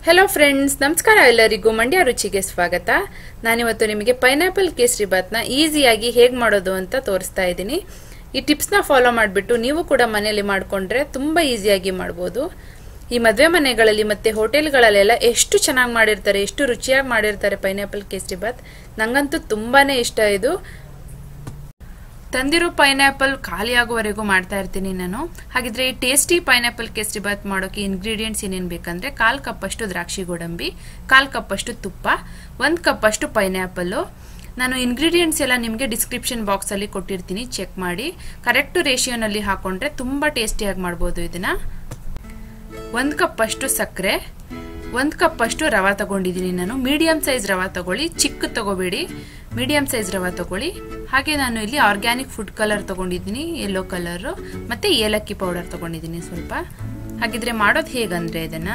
hello friends ನಮಸ್ಕಾರ ಎಲ್ಲರಿಗೂ ಮಂಡ್ಯ ರುಚಿಗೆ ಸ್ವಾಗತ ನಾನಿವತ್ತು ನಿಮಗೆ ಪೈನಾಪಲ್ ಕೇಸರಿ ಬಾತ್ನ ಈಸಿಯಾಗಿ ಹೇಗೆ ಮಾಡೋದು ಅಂತ ತೋರಿಸ್ತಾ ಇದ್ದೀನಿ ಈ ಟಿಪ್ಸ್ನ ಫಾಲೋ ಮಾಡಿಬಿಟ್ಟು ನೀವು ಕೂಡ ಮನೆಯಲ್ಲಿ ಮಾಡಿಕೊಂಡ್ರೆ ತುಂಬ ಈಸಿಯಾಗಿ ಮಾಡ್ಬೋದು ಈ ಮದುವೆ ಮನೆಗಳಲ್ಲಿ ಮತ್ತು ಹೋಟೆಲ್ಗಳಲ್ಲೆಲ್ಲ ಎಷ್ಟು ಚೆನ್ನಾಗಿ ಮಾಡಿರ್ತಾರೆ ಎಷ್ಟು ರುಚಿಯಾಗಿ ಮಾಡಿರ್ತಾರೆ ಪೈನಾಪಲ್ ಕೇಸರಿ ಬಾತ್ ನಂಗಂತೂ ತುಂಬಾ ಇಷ್ಟ ಇದು ತಂದಿರೋ ಪೈನಾಪಲ್ ಖಾಲಿ ಆಗುವವರೆಗೂ ಮಾಡ್ತಾ ಇರ್ತೀನಿ ನಾನು ಹಾಗಿದ್ರೆ ಈ ಟೇಸ್ಟಿ ಪೈನಾಪಲ್ ಕೇಸರಿ ಬಾತ್ ಮಾಡೋಕೆ ಇಂಗ್ರೀಡಿಯೆಂಟ್ಸ್ ಏನೇನು ಬೇಕಂದ್ರೆ ಕಾಲು ಕಪ್ಪಷ್ಟು ದ್ರಾಕ್ಷಿ ಗೋಡಂಬಿ ಕಾಲು ಕಪ್ಪಷ್ಟು ತುಪ್ಪ ಒಂದು ಕಪ್ಪಷ್ಟು ಪೈನಾಪಲ್ಲು ನಾನು ಇಂಗ್ರೀಡಿಯೆಂಟ್ಸ್ ಎಲ್ಲ ನಿಮಗೆ ಡಿಸ್ಕ್ರಿಪ್ಷನ್ ಬಾಕ್ಸಲ್ಲಿ ಕೊಟ್ಟಿರ್ತೀನಿ ಚೆಕ್ ಮಾಡಿ ಕರೆಕ್ಟ್ ರೇಷಿಯೋನಲ್ಲಿ ಹಾಕೊಂಡ್ರೆ ತುಂಬ ಟೇಸ್ಟಿಯಾಗಿ ಮಾಡ್ಬೋದು ಇದನ್ನ ಒಂದು ಕಪ್ಪಷ್ಟು ಸಕ್ಕರೆ ಒಂದು ಕಪ್ಪಷ್ಟು ರವೆ ತಗೊಂಡಿದ್ದೀನಿ ನಾನು ಮೀಡಿಯಂ ಸೈಜ್ ರವೆ ತಗೊಳ್ಳಿ ಚಿಕ್ಕ ತಗೋಬೇಡಿ ಮೀಡಿಯಂ ಸೈಜ್ ರವೆ ತಗೊಳ್ಳಿ ಹಾಗೆ ನಾನು ಇಲ್ಲಿ ಆರ್ಗ್ಯಾನಿಕ್ ಫುಡ್ ಕಲರ್ ತಗೊಂಡಿದ್ದೀನಿ ಯೆಲ್ಲೋ ಕಲರು ಮತ್ತು ಏಲಕ್ಕಿ ಪೌಡರ್ ತಗೊಂಡಿದ್ದೀನಿ ಸ್ವಲ್ಪ ಹಾಗಿದ್ರೆ ಮಾಡೋದು ಹೇಗಂದರೆ ಇದನ್ನು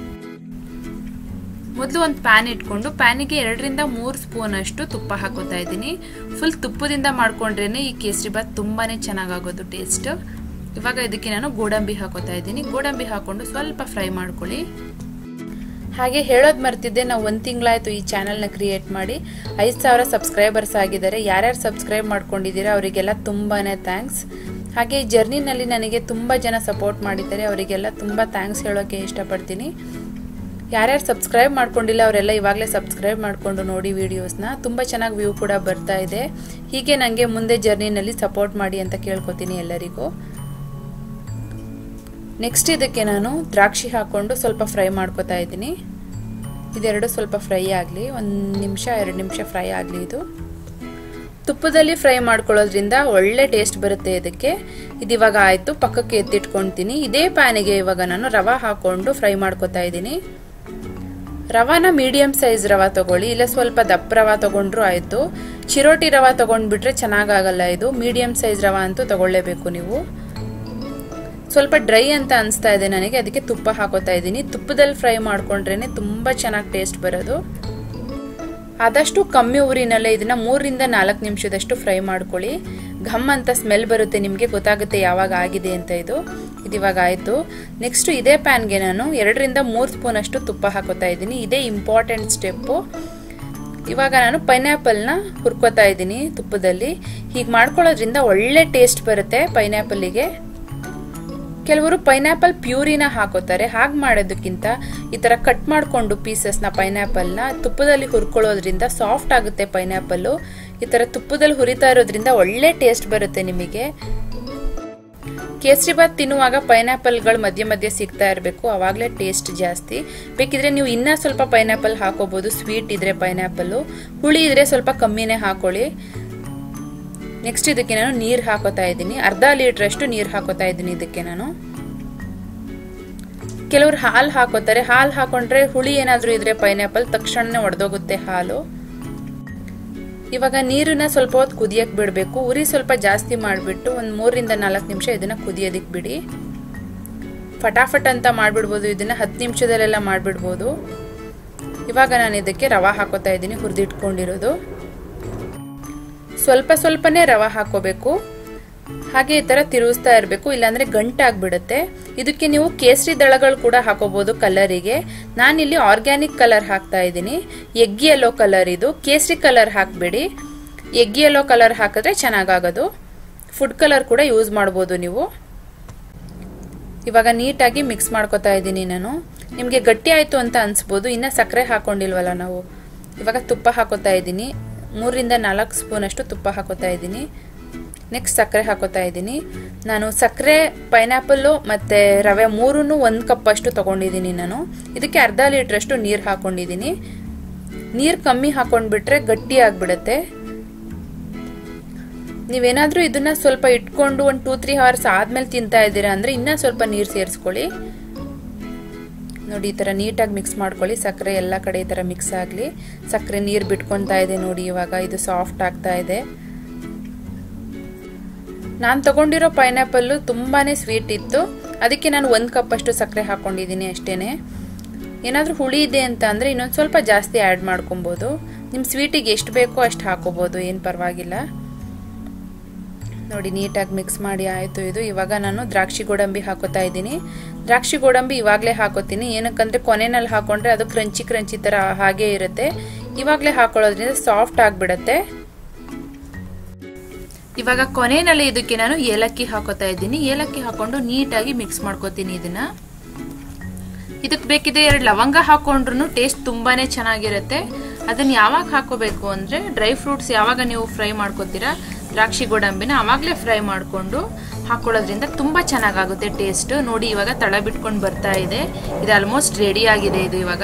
ಮೊದಲು ಒಂದು ಪ್ಯಾನ್ ಇಟ್ಕೊಂಡು ಪ್ಯಾನಿಗೆ ಎರಡರಿಂದ ಮೂರು ಸ್ಪೂನ್ ಅಷ್ಟು ತುಪ್ಪ ಹಾಕೋತಾ ಇದ್ದೀನಿ ಫುಲ್ ತುಪ್ಪದಿಂದ ಮಾಡ್ಕೊಂಡ್ರೇ ಈ ಕೇಸರಿ ಬಾತ್ ತುಂಬಾ ಚೆನ್ನಾಗಾಗೋದು ಟೇಸ್ಟ್ ಇವಾಗ ಇದಕ್ಕೆ ನಾನು ಗೋಡಂಬಿ ಹಾಕೋತಾ ಇದ್ದೀನಿ ಗೋಡಂಬಿ ಹಾಕೊಂಡು ಸ್ವಲ್ಪ ಫ್ರೈ ಮಾಡ್ಕೊಳ್ಳಿ ಹಾಗೆ ಹೇಳೋದು ಮರ್ತಿದ್ದೆ ನಾವು ಒಂದು ತಿಂಗಳಾಯಿತು ಈ ಚಾನಲ್ನ ಕ್ರಿಯೇಟ್ ಮಾಡಿ ಐದು ಸಾವಿರ ಸಬ್ಸ್ಕ್ರೈಬರ್ಸ್ ಆಗಿದ್ದಾರೆ ಯಾರ್ಯಾರು ಸಬ್ಸ್ಕ್ರೈಬ್ ಮಾಡ್ಕೊಂಡಿದ್ದೀರಾ ಅವರಿಗೆಲ್ಲ ತುಂಬಾ ಥ್ಯಾಂಕ್ಸ್ ಹಾಗೆ ಈ ಜರ್ನಿನಲ್ಲಿ ನನಗೆ ತುಂಬ ಜನ ಸಪೋರ್ಟ್ ಮಾಡಿದ್ದಾರೆ ಅವರಿಗೆಲ್ಲ ತುಂಬ ಥ್ಯಾಂಕ್ಸ್ ಹೇಳೋಕ್ಕೆ ಇಷ್ಟಪಡ್ತೀನಿ ಯಾರ್ಯಾರು ಸಬ್ಸ್ಕ್ರೈಬ್ ಮಾಡ್ಕೊಂಡಿಲ್ಲ ಅವರೆಲ್ಲ ಇವಾಗಲೇ ಸಬ್ಸ್ಕ್ರೈಬ್ ಮಾಡಿಕೊಂಡು ನೋಡಿ ವೀಡಿಯೋಸ್ನ ತುಂಬ ಚೆನ್ನಾಗಿ ವ್ಯೂ ಕೂಡ ಬರ್ತಾ ಇದೆ ಹೀಗೆ ನನಗೆ ಮುಂದೆ ಜರ್ನಿನಲ್ಲಿ ಸಪೋರ್ಟ್ ಮಾಡಿ ಅಂತ ಕೇಳ್ಕೊತೀನಿ ಎಲ್ಲರಿಗೂ ನೆಕ್ಸ್ಟ್ ಇದಕ್ಕೆ ನಾನು ದ್ರಾಕ್ಷಿ ಹಾಕ್ಕೊಂಡು ಸ್ವಲ್ಪ ಫ್ರೈ ಮಾಡ್ಕೊತಾ ಇದ್ದೀನಿ ಇದೆರಡು ಸ್ವಲ್ಪ ಫ್ರೈ ಆಗಲಿ ಒಂದು ನಿಮಿಷ ಎರಡು ನಿಮಿಷ ಫ್ರೈ ಆಗಲಿ ಇದು ತುಪ್ಪದಲ್ಲಿ ಫ್ರೈ ಮಾಡ್ಕೊಳ್ಳೋದ್ರಿಂದ ಒಳ್ಳೆ ಟೇಸ್ಟ್ ಬರುತ್ತೆ ಇದಕ್ಕೆ ಇದಿವಾಗ ಆಯಿತು ಪಕ್ಕಕ್ಕೆ ಎತ್ತಿಟ್ಕೊಳ್ತೀನಿ ಇದೇ ಪ್ಯಾನಿಗೆ ಇವಾಗ ನಾನು ರವೆ ಹಾಕ್ಕೊಂಡು ಫ್ರೈ ಮಾಡ್ಕೊತಾ ಇದ್ದೀನಿ ರವಾನ ಮೀಡಿಯಂ ಸೈಜ್ ರವೆ ತಗೊಳ್ಳಿ ಇಲ್ಲ ಸ್ವಲ್ಪ ದಪ್ಪ ರವೆ ತಗೊಂಡ್ರು ಆಯಿತು ಚಿರೋಟಿ ರವೆ ತಗೊಂಡ್ಬಿಟ್ರೆ ಚೆನ್ನಾಗಾಗಲ್ಲ ಇದು ಮೀಡಿಯಂ ಸೈಜ್ ರವೆ ಅಂತೂ ತಗೊಳ್ಳೇಬೇಕು ನೀವು ಸ್ವಲ್ಪ ಡ್ರೈ ಅಂತ ಅನಿಸ್ತಾ ಇದೆ ನನಗೆ ಅದಕ್ಕೆ ತುಪ್ಪ ಹಾಕೋತಾ ಇದ್ದೀನಿ ತುಪ್ಪದಲ್ಲಿ ಫ್ರೈ ಮಾಡ್ಕೊಂಡ್ರೆ ತುಂಬ ಚೆನ್ನಾಗಿ ಟೇಸ್ಟ್ ಬರೋದು ಆದಷ್ಟು ಕಮ್ಮಿ ಊರಿನಲ್ಲೇ ಇದನ್ನ ಮೂರರಿಂದ ನಾಲ್ಕು ನಿಮಿಷದಷ್ಟು ಫ್ರೈ ಮಾಡ್ಕೊಳ್ಳಿ ಘಮ್ ಅಂತ ಸ್ಮೆಲ್ ಬರುತ್ತೆ ನಿಮಗೆ ಗೊತ್ತಾಗುತ್ತೆ ಯಾವಾಗ ಆಗಿದೆ ಅಂತ ಇದು ಇದಿವಾಗ ಆಯಿತು ನೆಕ್ಸ್ಟ್ ಇದೇ ಪ್ಯಾನ್ಗೆ ನಾನು ಎರಡರಿಂದ ಮೂರು ಸ್ಪೂನ್ ಅಷ್ಟು ತುಪ್ಪ ಹಾಕೋತಾ ಇದ್ದೀನಿ ಇದೇ ಇಂಪಾರ್ಟೆಂಟ್ ಸ್ಟೆಪ್ಪು ಇವಾಗ ನಾನು ಪೈನಾಪಲ್ನ ಹುರ್ಕೋತಾ ಇದ್ದೀನಿ ತುಪ್ಪದಲ್ಲಿ ಹೀಗೆ ಮಾಡ್ಕೊಳ್ಳೋದ್ರಿಂದ ಒಳ್ಳೆ ಟೇಸ್ಟ್ ಬರುತ್ತೆ ಪೈನಾಪಲ್ಲಿಗೆ ಕೆಲವರು ಪೈನಾಪಲ್ ಪ್ಯೂರಿನ ಹಾಕೋತಾರೆ ಹಾಗೆ ಮಾಡೋದಕ್ಕಿಂತ ಈ ಥರ ಕಟ್ ಮಾಡಿಕೊಂಡು ಪೀಸಸ್ನ ಪೈನಾಪಲ್ನ ತುಪ್ಪದಲ್ಲಿ ಹುರ್ಕೊಳ್ಳೋದ್ರಿಂದ ಸಾಫ್ಟ್ ಆಗುತ್ತೆ ಪೈನಾಪಲ್ಲು ಈ ಥರ ತುಪ್ಪದಲ್ಲಿ ಹುರಿತಾ ಇರೋದ್ರಿಂದ ಒಳ್ಳೆ ಟೇಸ್ಟ್ ಬರುತ್ತೆ ನಿಮಗೆ ಕೇಸರಿ ಬಾತ್ ತಿನ್ನುವಾಗ ಪೈನಾಪಲ್ಗಳು ಮಧ್ಯೆ ಮಧ್ಯೆ ಸಿಗ್ತಾ ಇರಬೇಕು ಅವಾಗಲೇ ಟೇಸ್ಟ್ ಜಾಸ್ತಿ ಬೇಕಿದ್ರೆ ನೀವು ಇನ್ನೂ ಸ್ವಲ್ಪ ಪೈನಾಪಲ್ ಹಾಕೋಬಹುದು ಸ್ವೀಟ್ ಇದ್ರೆ ಪೈನಾಪಲ್ಲು ಹುಳಿ ಇದ್ರೆ ಸ್ವಲ್ಪ ಕಮ್ಮಿನೇ ಹಾಕೊಳ್ಳಿ ನೆಕ್ಸ್ಟ್ ಇದಕ್ಕೆ ನಾನು ನೀರು ಹಾಕೋತಾ ಇದ್ದೀನಿ ಅರ್ಧ ಲೀಟ್ರಷ್ಟು ನೀರು ಹಾಕೋತಾ ಇದ್ದೀನಿ ಇದಕ್ಕೆ ನಾನು ಕೆಲವರು ಹಾಲು ಹಾಕೋತಾರೆ ಹಾಲು ಹಾಕೊಂಡ್ರೆ ಹುಳಿ ಏನಾದರೂ ಇದ್ರೆ ಪೈನಾಪಲ್ ತಕ್ಷಣನೇ ಒಡೆದೋಗುತ್ತೆ ಹಾಲು ಇವಾಗ ನೀರನ್ನ ಸ್ವಲ್ಪ ಹೊತ್ತು ಕುದಿಯಕ್ಕೆ ಬಿಡಬೇಕು ಉರಿ ಸ್ವಲ್ಪ ಜಾಸ್ತಿ ಮಾಡಿಬಿಟ್ಟು ಒಂದು ಮೂರರಿಂದ ನಾಲ್ಕು ನಿಮಿಷ ಇದನ್ನ ಕುದಿಯೋದಕ್ಕೆ ಬಿಡಿ ಫಟಾಫಟ್ ಅಂತ ಮಾಡಿಬಿಡ್ಬೋದು ಇದನ್ನ ಹತ್ತು ನಿಮಿಷದಲ್ಲೆಲ್ಲ ಮಾಡಿಬಿಡ್ಬೋದು ಇವಾಗ ನಾನು ಇದಕ್ಕೆ ರವೆ ಹಾಕೋತಾ ಇದ್ದೀನಿ ಹುರಿದಿಟ್ಕೊಂಡಿರೋದು ಸ್ವಲ್ಪ ಸ್ವಲ್ಪನೇ ರವೆ ಹಾಕೋಬೇಕು ಹಾಗೆ ಈ ಥರ ತಿರುಗಿಸ್ತಾ ಇರಬೇಕು ಇಲ್ಲಾಂದ್ರೆ ಗಂಟಾಗ್ಬಿಡುತ್ತೆ ಇದಕ್ಕೆ ನೀವು ಕೇಸರಿ ದಳಗಳು ಕೂಡ ಹಾಕೋಬಹುದು ಕಲರಿಗೆ ನಾನಿಲ್ಲಿ ಆರ್ಗ್ಯಾನಿಕ್ ಕಲರ್ ಹಾಕ್ತಾ ಇದ್ದೀನಿ ಎಗ್ ಯೆಲ್ಲೋ ಕಲರ್ ಇದು ಕೇಸರಿ ಕಲರ್ ಹಾಕಬೇಡಿ ಎಗ್ ಯೆಲ್ಲೋ ಕಲರ್ ಹಾಕಿದ್ರೆ ಚೆನ್ನಾಗಾಗೋದು ಫುಡ್ ಕಲರ್ ಕೂಡ ಯೂಸ್ ಮಾಡ್ಬೋದು ನೀವು ಇವಾಗ ನೀಟಾಗಿ ಮಿಕ್ಸ್ ಮಾಡ್ಕೊತಾ ಇದ್ದೀನಿ ನಾನು ನಿಮಗೆ ಗಟ್ಟಿ ಆಯಿತು ಅಂತ ಅನ್ಸ್ಬೋದು ಇನ್ನು ಸಕ್ಕರೆ ಹಾಕೊಂಡಿಲ್ವಲ್ಲ ನಾವು ಇವಾಗ ತುಪ್ಪ ಹಾಕೋತಾ ಇದ್ದೀನಿ ಮೂರರಿಂದ ನಾಲ್ಕು ಸ್ಪೂನ್ ಅಷ್ಟು ತುಪ್ಪ ಹಾಕೋತಾ ಇದ್ದೀನಿ ನೆಕ್ಸ್ಟ್ ಸಕ್ಕರೆ ಹಾಕೋತಾ ಇದ್ದೀನಿ ನಾನು ಸಕ್ಕರೆ ಪೈನಾಪಲ್ಲು ಮತ್ತು ರವೆ ಮೂರೂ ಒಂದು ಕಪ್ ಅಷ್ಟು ತೊಗೊಂಡಿದ್ದೀನಿ ನಾನು ಇದಕ್ಕೆ ಅರ್ಧ ಲೀಟ್ರಷ್ಟು ನೀರು ಹಾಕೊಂಡಿದ್ದೀನಿ ನೀರು ಕಮ್ಮಿ ಹಾಕೊಂಡ್ಬಿಟ್ರೆ ಗಟ್ಟಿ ಆಗಿಬಿಡುತ್ತೆ ನೀವೇನಾದರೂ ಇದನ್ನ ಸ್ವಲ್ಪ ಇಟ್ಕೊಂಡು ಒಂದು ಟೂ ತ್ರೀ ಅವರ್ಸ್ ಆದ್ಮೇಲೆ ತಿಂತಾ ಇದ್ದೀರಾ ಅಂದರೆ ಇನ್ನೂ ಸ್ವಲ್ಪ ನೀರು ಸೇರಿಸ್ಕೊಳ್ಳಿ ನೋಡಿ ಈ ಥರ ನೀಟಾಗಿ ಮಿಕ್ಸ್ ಮಾಡ್ಕೊಳ್ಳಿ ಸಕ್ಕರೆ ಎಲ್ಲ ಕಡೆ ಈ ಥರ ಮಿಕ್ಸ್ ಆಗಲಿ ಸಕ್ಕರೆ ನೀರು ಬಿಟ್ಕೊತಾ ಇದೆ ನೋಡಿ ಇವಾಗ ಇದು ಸಾಫ್ಟ್ ಆಗ್ತಾ ಇದೆ ನಾನು ತಗೊಂಡಿರೋ ಪೈನಾಪಲ್ಲು ತುಂಬಾ ಸ್ವೀಟ್ ಇತ್ತು ಅದಕ್ಕೆ ನಾನು ಒಂದು ಕಪ್ ಅಷ್ಟು ಸಕ್ಕರೆ ಹಾಕೊಂಡಿದ್ದೀನಿ ಅಷ್ಟೇನೆ ಏನಾದರೂ ಹುಳಿ ಇದೆ ಅಂತ ಅಂದರೆ ಇನ್ನೊಂದು ಸ್ವಲ್ಪ ಜಾಸ್ತಿ ಆ್ಯಡ್ ಮಾಡ್ಕೊಬೋದು ನಿಮ್ಮ ಸ್ವೀಟಿಗೆ ಎಷ್ಟು ಬೇಕೋ ಅಷ್ಟು ಹಾಕೋಬೋದು ಏನು ಪರವಾಗಿಲ್ಲ ನೋಡಿ ನೀಟಾಗಿ ಮಿಕ್ಸ್ ಮಾಡಿ ಆಯಿತು ಇದು ಇವಾಗ ನಾನು ದ್ರಾಕ್ಷಿ ಗೋಡಂಬಿ ಹಾಕೋತಾ ಇದ್ದೀನಿ ದ್ರಾಕ್ಷಿ ಗೋಡಂಬಿ ಇವಾಗಲೇ ಹಾಕೋತೀನಿ ಏನಕ್ಕಂದ್ರೆ ಕೊನೆಯಲ್ಲಿ ಹಾಕೊಂಡ್ರೆ ಅದು ಕ್ರಂಚಿ ಕ್ರಂಚಿ ಥರ ಹಾಗೇ ಇರುತ್ತೆ ಇವಾಗಲೇ ಹಾಕೊಳ್ಳೋದ್ರಿಂದ ಸಾಫ್ಟ್ ಆಗಿಬಿಡತ್ತೆ ಇವಾಗ ಕೊನೆಯಲ್ಲಿ ಇದಕ್ಕೆ ನಾನು ಏಲಕ್ಕಿ ಹಾಕೋತಾ ಇದ್ದೀನಿ ಏಲಕ್ಕಿ ಹಾಕೊಂಡು ನೀಟಾಗಿ ಮಿಕ್ಸ್ ಮಾಡ್ಕೋತೀನಿ ಇದನ್ನ ಇದಕ್ಕೆ ಬೇಕಿದ್ರೆ ಎರಡು ಲವಂಗ ಹಾಕೊಂಡ್ರು ಟೇಸ್ಟ್ ತುಂಬಾನೇ ಚೆನ್ನಾಗಿರುತ್ತೆ ಅದನ್ನ ಯಾವಾಗ ಹಾಕೋಬೇಕು ಅಂದ್ರೆ ಡ್ರೈ ಫ್ರೂಟ್ಸ್ ಯಾವಾಗ ನೀವು ಫ್ರೈ ಮಾಡ್ಕೋತೀರಾ ದ್ರಾಕ್ಷಿ ಗೋಡಂಬಿನ ಅವಾಗಲೇ ಫ್ರೈ ಮಾಡಿಕೊಂಡು ಹಾಕೊಳ್ಳೋದ್ರಿಂದ ತುಂಬಾ ಚೆನ್ನಾಗಾಗುತ್ತೆ ಟೇಸ್ಟ್ ನೋಡಿ ಇವಾಗ ತಳ ಬಿಟ್ಕೊಂಡು ಬರ್ತಾ ಇದೆ ಇದು ಆಲ್ಮೋಸ್ಟ್ ರೆಡಿ ಆಗಿದೆ ಇದು ಇವಾಗ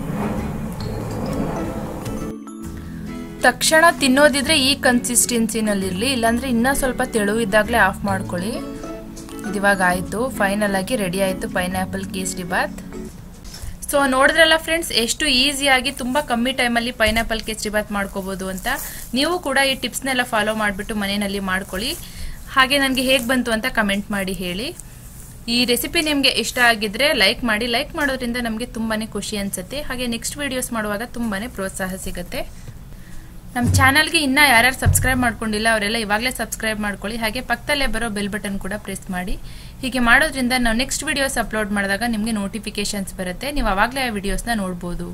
ತಕ್ಷಣ ತಿನ್ನೋದಿದ್ರೆ ಈ ಕನ್ಸಿಸ್ಟೆನ್ಸಿನಲ್ಲಿರಲಿ ಇಲ್ಲಾಂದ್ರೆ ಇನ್ನೂ ಸ್ವಲ್ಪ ತೆಳುವಿದ್ದಾಗಲೇ ಆಫ್ ಮಾಡ್ಕೊಳ್ಳಿ ಇದಿವಾಗ ಆಯಿತು ಫೈನಲ್ ಆಗಿ ರೆಡಿ ಆಯಿತು ಪೈನಾಪಲ್ ಕೇಸರಿ ಬಾತ್ ಸೊ ನೋಡಿದ್ರಲ್ಲ ಫ್ರೆಂಡ್ಸ್ ಎಷ್ಟು ಈಸಿಯಾಗಿ ತುಂಬ ಕಮ್ಮಿ ಟೈಮಲ್ಲಿ ಪೈನಾಪಲ್ ಕೇಸರಿ ಬಾತ್ ಮಾಡ್ಕೋಬೋದು ಅಂತ ನೀವು ಕೂಡ ಈ ಟಿಪ್ಸ್ನೆಲ್ಲ ಫಾಲೋ ಮಾಡಿಬಿಟ್ಟು ಮನೆಯಲ್ಲಿ ಮಾಡ್ಕೊಳ್ಳಿ ಹಾಗೆ ನನಗೆ ಹೇಗೆ ಬಂತು ಅಂತ ಕಮೆಂಟ್ ಮಾಡಿ ಹೇಳಿ ಈ ರೆಸಿಪಿ ನಿಮಗೆ ಇಷ್ಟ ಆಗಿದ್ರೆ ಲೈಕ್ ಮಾಡಿ ಲೈಕ್ ಮಾಡೋದ್ರಿಂದ ನಮಗೆ ತುಂಬಾ ಖುಷಿ ಅನಿಸುತ್ತೆ ಹಾಗೆ ನೆಕ್ಸ್ಟ್ ವಿಡಿಯೋಸ್ ಮಾಡುವಾಗ ತುಂಬಾ ಪ್ರೋತ್ಸಾಹ ಸಿಗುತ್ತೆ ನಮ್ಮ ಚಾನಲ್ಗೆ ಇನ್ನೂ ಯಾರ್ಯಾರು ಸಬ್ಸ್ಕ್ರೈಬ್ ಮಾಡ್ಕೊಂಡಿಲ್ಲ ಅವರೆಲ್ಲ ಇವಾಗಲೇ ಸಬ್ಸ್ಕ್ರೈಬ್ ಮಾಡ್ಕೊಳ್ಳಿ ಹಾಗೆ ಪಕ್ಕದಲ್ಲೇ ಬರೋ ಬೆಲ್ ಬಟನ್ ಕೂಡ ಪ್ರೆಸ್ ಮಾಡಿ ಹೀಗೆ ಮಾಡೋದ್ರಿಂದ ನಾವು ನೆಕ್ಸ್ಟ್ ವಿಡಿಯೋಸ್ ಅಪ್ಲೋಡ್ ಮಾಡಿದಾಗ ನಿಮಗೆ ನೋಟಿಫಿಕೇಶನ್ಸ್ ಬರುತ್ತೆ ನೀವು ಅವಾಗಲೇ ಆ ವಿಡಿಯೋಸ್ನ ನೋಡ್ಬೋದು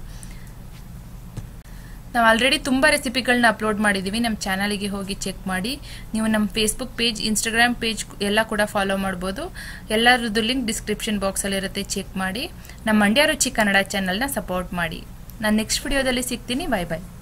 ನಾವು ಆಲ್ರೆಡಿ ತುಂಬ ರೆಸಿಪಿಗಳನ್ನ ಅಪ್ಲೋಡ್ ಮಾಡಿದ್ದೀವಿ ನಮ್ಮ ಚಾನಲಿಗೆ ಹೋಗಿ ಚೆಕ್ ಮಾಡಿ ನೀವು ನಮ್ಮ ಫೇಸ್ಬುಕ್ ಪೇಜ್ ಇನ್ಸ್ಟಾಗ್ರಾಮ್ ಪೇಜ್ ಎಲ್ಲ ಕೂಡ ಫಾಲೋ ಮಾಡ್ಬೋದು ಎಲ್ಲರದ್ದು ಲಿಂಕ್ ಡಿಸ್ಕ್ರಿಪ್ಷನ್ ಬಾಕ್ಸಲ್ಲಿರುತ್ತೆ ಚೆಕ್ ಮಾಡಿ ನಮ್ಮ ಮಂಡ್ಯ ರುಚಿ ಕನ್ನಡ ಚಾನಲ್ನ ಸಪೋರ್ಟ್ ಮಾಡಿ ನಾನು ನೆಕ್ಸ್ಟ್ ವಿಡಿಯೋದಲ್ಲಿ ಸಿಗ್ತೀನಿ ಬಾಯ್ ಬಾಯ್